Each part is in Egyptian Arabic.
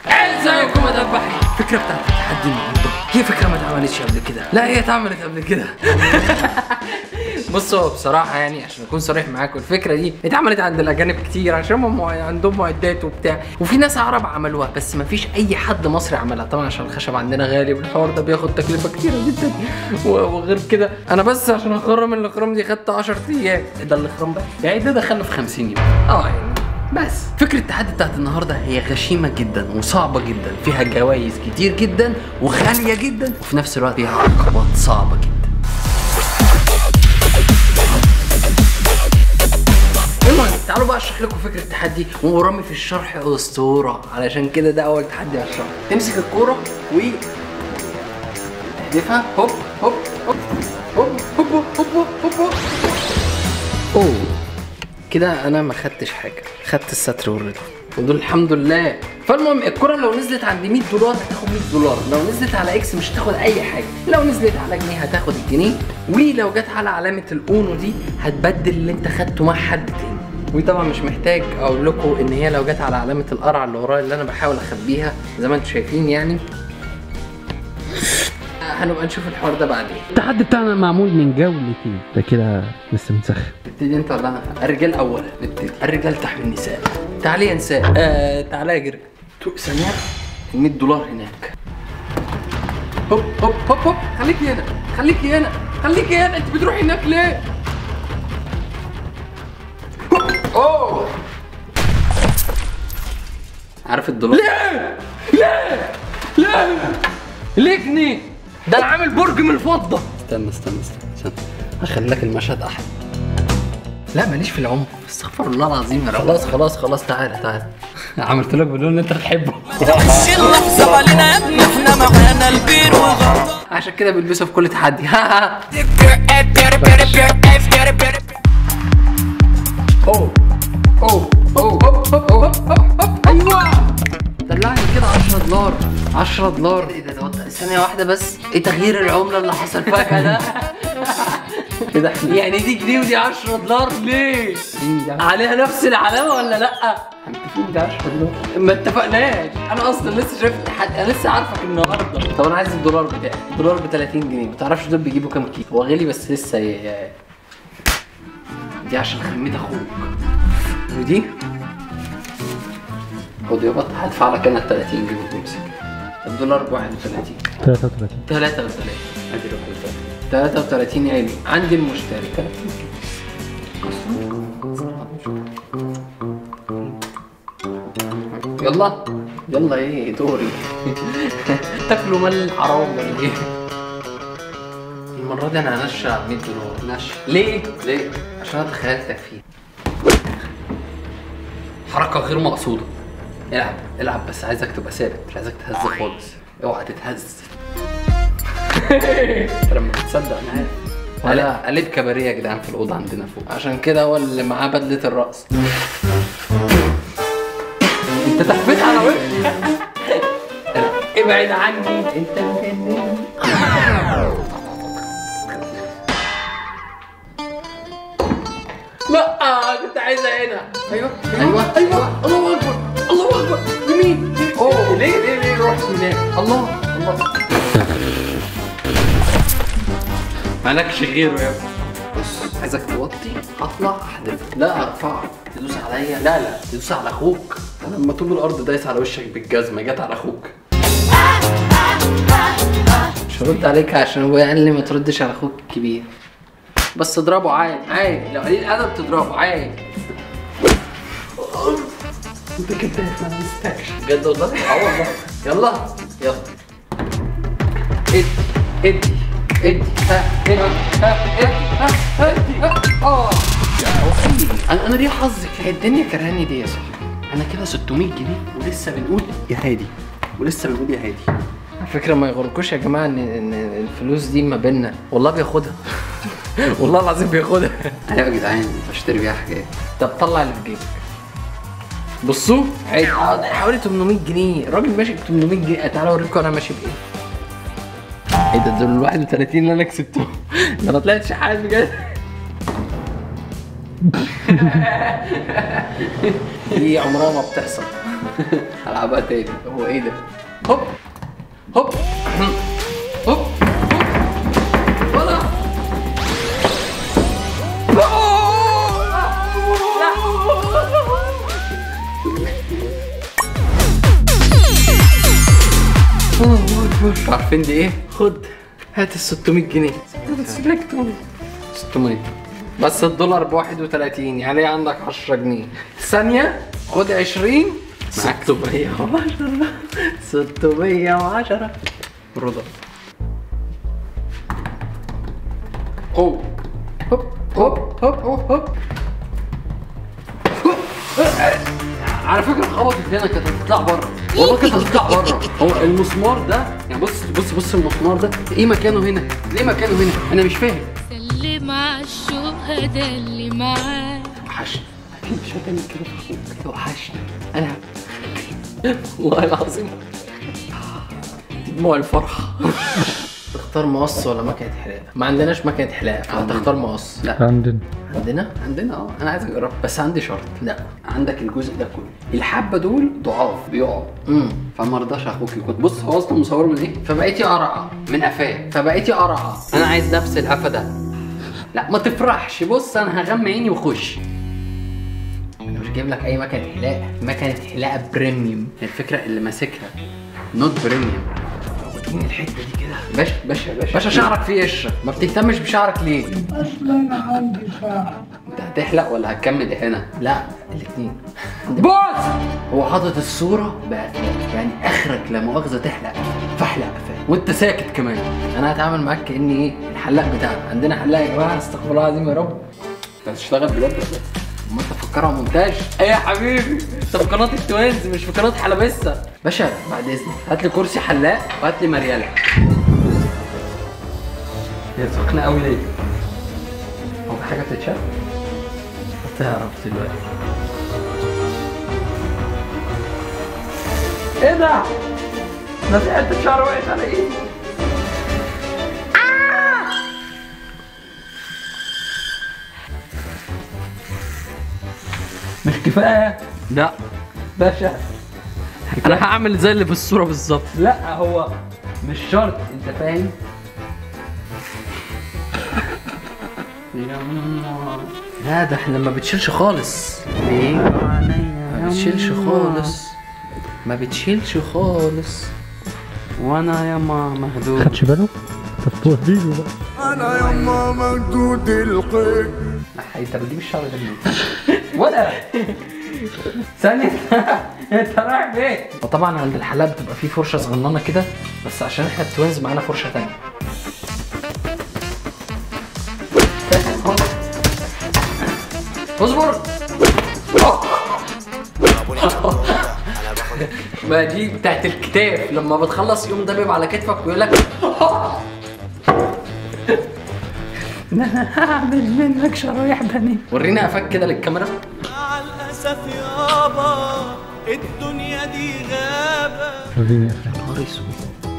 ازيكم يا دبحي الفكره بتاعت التحدي النهارده هي فكره ما اتعملتش قبل كده لا هي اتعملت قبل كده بصوا بصراحة يعني عشان أكون صريح معاكم الفكرة دي اتعملت عند الأجانب كتير عشان هم عندهم معدات وبتاع وفي ناس عرب عملوها بس مفيش أي حد مصري عملها طبعا عشان الخشب عندنا غالي والحوار ده بياخد تكلفة كتيرة جدا و- وغير كده أنا بس عشان أخرم الإخرام دي خدت 10 أيام ده الإخرام بقى يعني ده دخلنا في 50 يوم أه يعني بس فكرة التحدي بتاعت النهاردة هي غشيمة جدا وصعبة جدا فيها جوائز كتير جدا وغالية جدا وفي نفس الوقت فيها عقبات صعبة جدا المهم تعالوا بقى اشرح لكم فكره التحدي ورامي في الشرح اسطوره علشان كده ده اول تحدي على الشرح تمسك الكوره و تحدفها هوب هوب هوب هوب هوب هوب هوب هوب هوب اوه كده انا ما خدتش حاجه خدت الستر والرضا ودول الحمد لله فالمهم الكرة لو نزلت عند 100 دولار هتاخد 100 دولار لو نزلت على اكس مش هتاخد اي حاجه لو نزلت على جنيه هتاخد الجنيه ولو جت على علامه الاونو دي هتبدل اللي انت خدته مع حد تاني وطبعا مش محتاج اقول لكم ان هي لو جت على علامه القرع اللي ورايا اللي انا بحاول اخبيها زي ما انتم شايفين يعني هنبقى نشوف الحوار ده بعدين التحدي بتاعنا معمول من جولتين ده كده لسه مسخن نبتدي انت ولا انا؟ الرجال اولا نبتدي الرجال تحمي النساء تعالي يا نساء آه تعالى يا جري تو- ثانية ال 100 دولار هناك هوب هوب هوب هوب خليكي هنا خليكي هنا خليكي هنا انت بتروحي هناك ليه؟ هوب. اوه عارف الدولار ليه؟ ليه؟ ليه؟ ليه جنيه؟ ده انا عامل برج من الفضة استنى استنى استنى استنى هخلي لك المشهد احلى لا ماليش في العنف استغفر الله العظيم يا رب خلاص خلاص خلاص تعالى تعالى عملت لك باللون اللي انت بتحبه وش اللحظة علينا يا ابني احنا معانا البير وغطا عشان كده بيلبسوا في كل تحدي اوه اوه اوه هوب هوب هوب هوب هوب ايوه دلعني كده 10 دولار 10 دولار ايه ده ده ثانية واحدة بس ايه تغيير العملة اللي حصل فجأة ده كده يعني دي جنيه ودي 10 دولار ليه؟ عليها نفس العلامة ولا لأ؟ متفقين دي 10 دولار ما اتفقناش انا اصلا لسه شايف التحدي انا لسه عارفك النهارده طب انا عايز الدولار بتاعي الدولار ب 30 جنيه ما تعرفش دول بيجيبوا كام كيلو هو غالي بس لسه ي... دي عشان خميت اخوك ودي خد يابا هدفع لك انا 30 جنيه تمسك الدولار ب 31 33 33 ادي رقم 33 عيني عندي المشتركة يلا يلا ايه دوري تاكلوا مال الحرام ولا ايه المرة دي انا هنشر 100 دولار نشر ليه؟ ليه؟ عشان انا تخيلتك فيه حركة غير مقصودة العب العب بس عايزك تبقى ثابت مش عايزك تهز خالص اوعى تتهز لما بتصدق انا عارف ولا قلب كباريه يا جدعان في الاوضه عندنا فوق عشان كده هو اللي معاه بدله الرقص انت تحبيت على وشك ابعد عني انت مجنن لا كنت عايزها هنا ايوه ايوه ايوه الله اكبر الله اكبر يمين اوه ليه ليه ليه رحت هناك الله الله مالكش غيره يا ابني بص عايزك توطي اطلع احدف لا ارفعك تدوس عليا لا لا تدوس على اخوك انا لما طوب الارض دايس على وشك بالجزمه جت على اخوك مش هرد عليك عشان هو قال لي ما تردش على اخوك الكبير بس اضربه عادي عادي لو قليل الادب تضربه عادي انت كداب ما مستكش بجد والله اه والله يلا يلا ادي ادي ادي ها ادي ها ادي ها ها ادي ها اه انا انا ليه حظي كده الدنيا كرهاني ليه يا صاحبي انا كده 600 جنيه ولسه بنقول يا هادي ولسه بنقول يا هادي على فكره ما يغركوش يا جماعه ان ان الفلوس دي ما بيننا والله بياخدها والله العظيم بياخدها ايوه يا جدعان بشتري بيها حاجات طب طلع اللي في جيبك بصوا عادي اه ده حوالي 800 جنيه الراجل ماشي ب 800 جنيه تعالى اوريكم انا ماشي بايه ايه ده دول ال 31 اللي انا كسبتهم ده انا طلعت شحات بجد دي عمرها ما بتحصل هلعبها تاني هو ايه ده هوب هوب هوب هوب ولا عارفين دي ايه؟ خد هات ال 600 جنيه سلكتهم 600 بس الدولار ب 31 يعني عندك 10 جنيه ثانية خد 20 610 610 رضا هوب هوب هوب هوب هوب هوب على فكره خبطت هنا كانت هتطلع بره والله كانت هتطلع بره هو المسمار ده يعني بص بص بص المسمار ده ايه مكانه هنا؟ ليه مكانه هنا؟ انا مش فاهم سلم على الشهداء اللي معاك وحشني اكيد مش هتعمل كده في اخوك وحشني انا والله العظيم دموع الفرحه تختار مقص ولا مكنه حلاقه؟ ما عندناش مكنه حلاقه فهتختار مقص لا عندنا عندنا عندنا اه انا عايز اجرب بس عندي شرط لا عندك الجزء ده كله الحبه دول ضعاف بيقعوا امم فما رضاش اخوك يكون بص هو اصلا مصوره من ايه فبقيتي قرعه من قفاه فبقيتي قرعه انا عايز نفس القفا ده لا ما تفرحش بص انا هغمى عيني واخش انا مش جايب لك اي مكنه حلاقه مكنه حلاقه بريميوم الفكره اللي ماسكها نوت بريميوم اديني الحته دي كده باشا باشا باشا باشا شعرك فيه قشره ما بتهتمش بشعرك ليه اصلا عندي شعر انت هتحلق ولا هتكمل هنا؟ لا الاثنين بص هو حاطط الصورة بقى يعني اخرك لا مؤاخذة تحلق فاحلق قفاك وانت ساكت كمان انا هتعامل معاك كاني ايه الحلاق بتاعنا عندنا حلاق يا جماعة استغفر الله العظيم يا رب انت هتشتغل بجد ولا ايه؟ ما انت فكرها مونتاج ايه يا حبيبي انت في قناة التوينز مش في قناة حلبسة باشا بعد اذنك هات لي كرسي حلاق وهات لي مريالة هي سخنة قوي ليه؟ هو في حاجة بتتشاف؟ هتعرف دلوقتي ايه ده؟ ده في حتة شعر وقعت على ايدي مش كفاية؟ لا باشا انا هعمل زي اللي في الصوره بالظبط لا هو مش شرط انت فاهم لا ده احنا ما بتشيلش خالص ليه ما بتشيلش خالص ما بتشيلش خالص وانا ياما مهدود خدش باله؟ طب توريله بقى انا يما ممدود القيد انت بتجيب الشعر ده منين؟ ولا ثانية انت رايح فين؟ وطبعا عند الحلاق بتبقى فيه فرشة صغننة كده بس عشان احنا التوينز معانا فرشة تانية اصبر ما دي بتاعت الكتاف لما بتخلص يوم دبب على كتفك ويقول لك هعمل منك شرايح بني ورينا قفاك كده للكاميرا مع الأسف يابا الدنيا دي غابة وريني أفلام. نهار اسود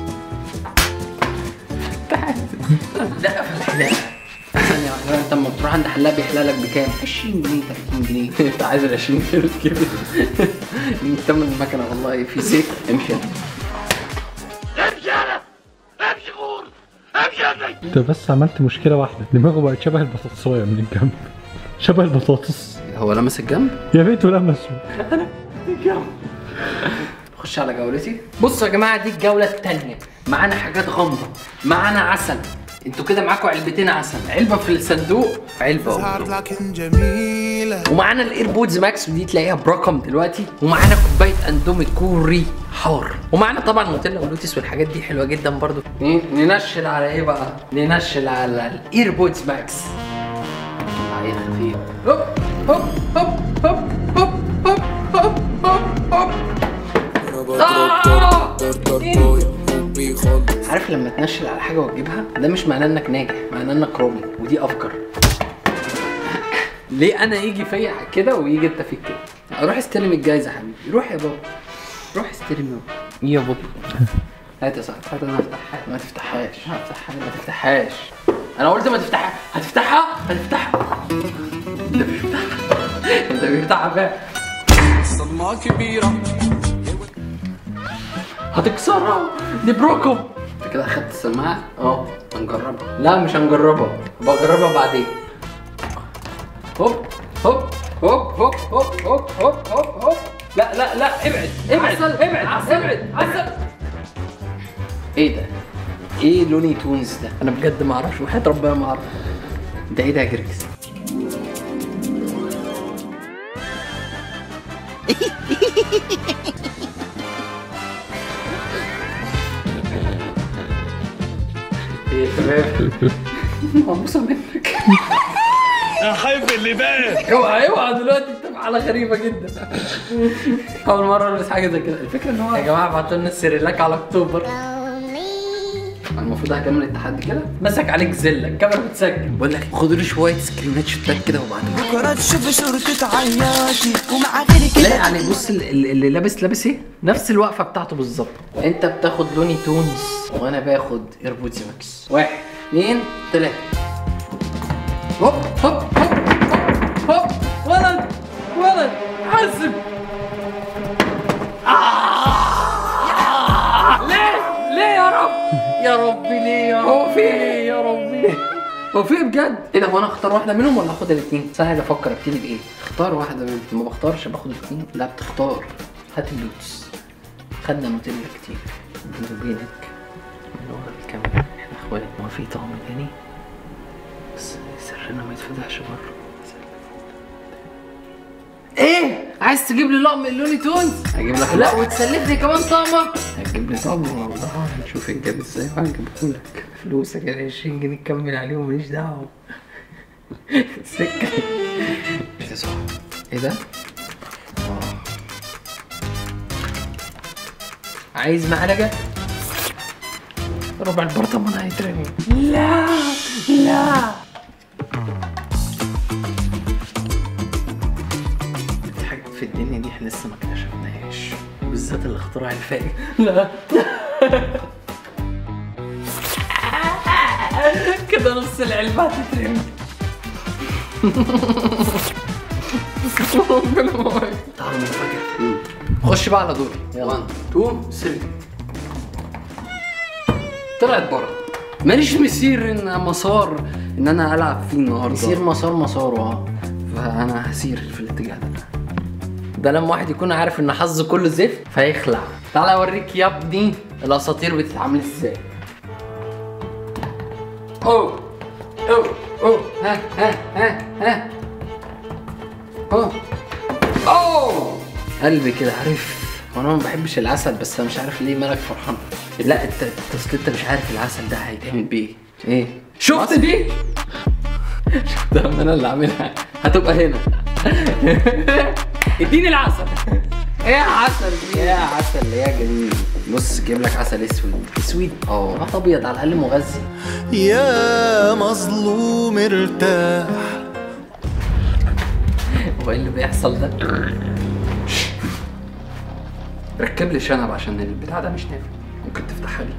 لا في الحلاقه ثانية واحدة انت لما بتروح عند حلاق بيحلق لك بكام؟ 20 جنيه 30 جنيه انت عايز ال 20 جنيه كده تمن المكنة والله في سيك امشي انت بس عملت مشكلة واحدة دماغه بقت شبه البطاطساية من الجنب شبه البطاطس هو لمس الجنب؟ يا ريته لمسه خش على جولتي بصوا يا جماعه دي الجوله الثانيه معانا حاجات غامضه معانا عسل انتوا كده معاكم علبتين عسل علبه في الصندوق علبه ظهرت أخرى. لكن جميلة ومعانا الايربودز ماكس ودي تلاقيها برقم دلوقتي ومعانا كوبايه اندومي كوري حار ومعانا طبعا نوتيلا ولوتس والحاجات دي حلوه جدا برضو ننشل على ايه بقى ننشل على الايربودز ماكس عين خفيف هوب هوب هوب هوب هوب هوب هوب هوب هوب آه! عارف لما تنشل على حاجه وتجيبها ده مش معناه انك ناجح معناه انك رامي ودي افكار ليه انا يجي فيا كده ويجي انت فيك كده روح استلم الجايزه يا حبيبي روح يا بابا روح استلم يا بابا يا بابا هات يا صاحبي هات انا هفتحها ما تفتحهاش هفتحها ما تفتحهاش انا قلت ما تفتحها هتفتحها هتفتحها انت مش بتفتحها انت بيفتحها فاهم صدمة كبيرة هتكسرها دي بروكو انت كده اخدت السماعه اه هنجربها لا مش هنجربها بجربها بعدين هوب هوب هوب هوب هوب هوب هوب هوب هوب لا لا لا ابعد ابعد ابعد ابعد عسل ايه ده؟ ايه لوني تونز ده؟ انا بجد ما اعرفش وحياة ربنا ما اعرف ده ايه ده يا جريكس؟ ايه تمام مبوسه منك احب اللي بان اوعى اوعى دلوقتي انت حاله غريبه جدا اول مره البس حاجه زي كده الفكره ان هو يا جماعه بعتوا لنا السريلاك على اكتوبر المفروض هكمل التحدي كده مسك عليك زله الكاميرا بتسجل بقول لك خدوا لي شويه سكرينات شوتات كده وبعدين بكرة تشوف صورتك عياتي ومع غيري لا كده يعني بص ال- ال- اللي لابس لابس ايه نفس الوقفه بتاعته بالظبط انت بتاخد لوني تونز وانا باخد ايربودز ماكس واحد اثنين ثلاثه هوب هوب هوب هوب هوب ولد ولد حاسب آه! ليه ليه يا رب يا ربي ليه يا هو في ايه يا ربي ليه هو في إيه بجد؟ ايه ده هو انا اختار واحده منهم ولا اخد الاثنين؟ سهل افكر ابتدي بايه؟ اختار واحده منهم ما بختارش باخد الاثنين لا بتختار هات اللوتس خدنا نوتيلا كتير بيني وبينك من ورا الكاميرا احنا اخوات ما في طعم تاني بس سرنا ما يتفتحش بره ايه عايز تجيب لي لقمه اللوني تونز هجيب لك لا وتسلفني كمان طعمه هتجيب لي طعمه والله هنشوف الجاب ازاي وهجيبه لك فلوسك يا 20 جنيه تكمل عليهم ماليش دعوه سكه مش ده صح ايه ده؟ آه. عايز معلقه ربع البرطمان هيترمي لا لا في حاجات في الدنيا دي احنا لسه ما اكتشفناهاش بالذات الاختراع الفاجر لا كده نص العلبة هتترمي تعالوا مفاجأة خش بقى على دوري يلا 1 2 3 طلعت بره ماليش مسير ان مسار ان انا العب فيه النهارده مسير مسار مساره اه فانا هسير في الاتجاه ده ده لما واحد يكون عارف ان حظه كله زفت فيخلع تعالى اوريك يا ابني الاساطير بتتعمل ازاي اوه اوه اوه ها ها ها ها اوه اوه قلبي كده عارف وانا ما بحبش العسل بس انا مش عارف ليه مالك فرحان لا انت اصل انت مش عارف العسل ده هيتعمل بيه ايه شفت دي شفت لما انا اللي عاملها هتبقى هنا اديني العسل ايه يا عسل ايه يا عسل يا جميل بص جايب لك عسل اسود اسود اه هات ابيض على الاقل مغذي يا مظلوم ارتاح هو ايه اللي بيحصل ده؟ ركب لي شنب عشان البتاع ده مش نافع ممكن تفتحها لي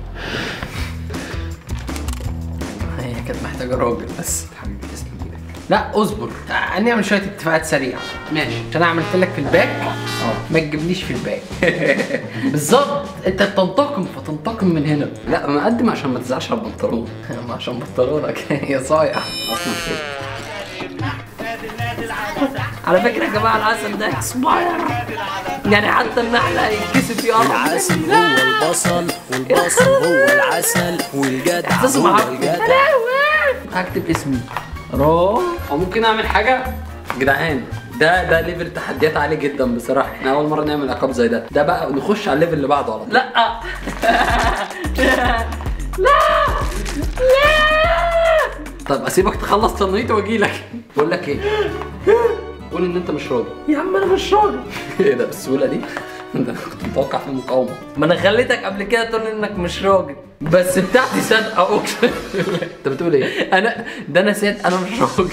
هي كانت محتاجة راجل بس حبيبي تسلم ايدك لا اصبر هنعمل شوية اتفاقات سريعة ماشي عشان انا عملت لك في الباك اه ما تجيبليش في الباك بالظبط انت بتنتقم فتنتقم من هنا لا مقدم عشان ما تزعلش على البنطلون ما عشان بنطلونك يا صايع اصلا كده على فكرة يا جماعة العسل ده اكسباير يعني حتى النحلة يتكسف يقرب العسل هو البصل والبصل هو العسل والجدع احساسه هو معفن الجدع هكتب اسمي رو او ممكن اعمل حاجة جدعان ده ده ليفل تحديات عالي جدا بصراحة احنا اول مرة نعمل عقاب زي ده ده بقى نخش على الليفل اللي بعده على طول لا لا لا طب اسيبك تخلص تنويت واجي لك بقول لك ايه قول ان انت مش راجل يا عم انا مش راجل ايه ده بالسهوله دي ده انا كنت متوقع في مقاومه ما انا خليتك قبل كده تقول انك مش راجل بس بتاعتي صادقه اقسم بالله انت بتقول ايه انا ده انا صادق انا مش راجل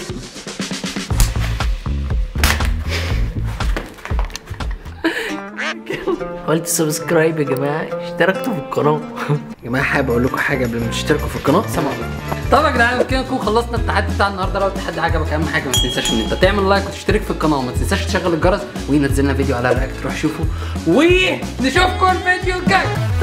قلت سبسكرايب يا جماعه اشتركتوا في القناه يا جماعه حابب اقول لكم حاجه قبل ما تشتركوا في القناه سامعوا طب يا جدعان كده نكون خلصنا التحدي بتاع النهارده لو التحدي عجبك اهم حاجه ما تنساش ان انت تعمل لايك وتشترك في القناه وما تنساش تشغل الجرس ونزلنا فيديو على رياكت تروح شوفه ونشوفكم الفيديو الجاي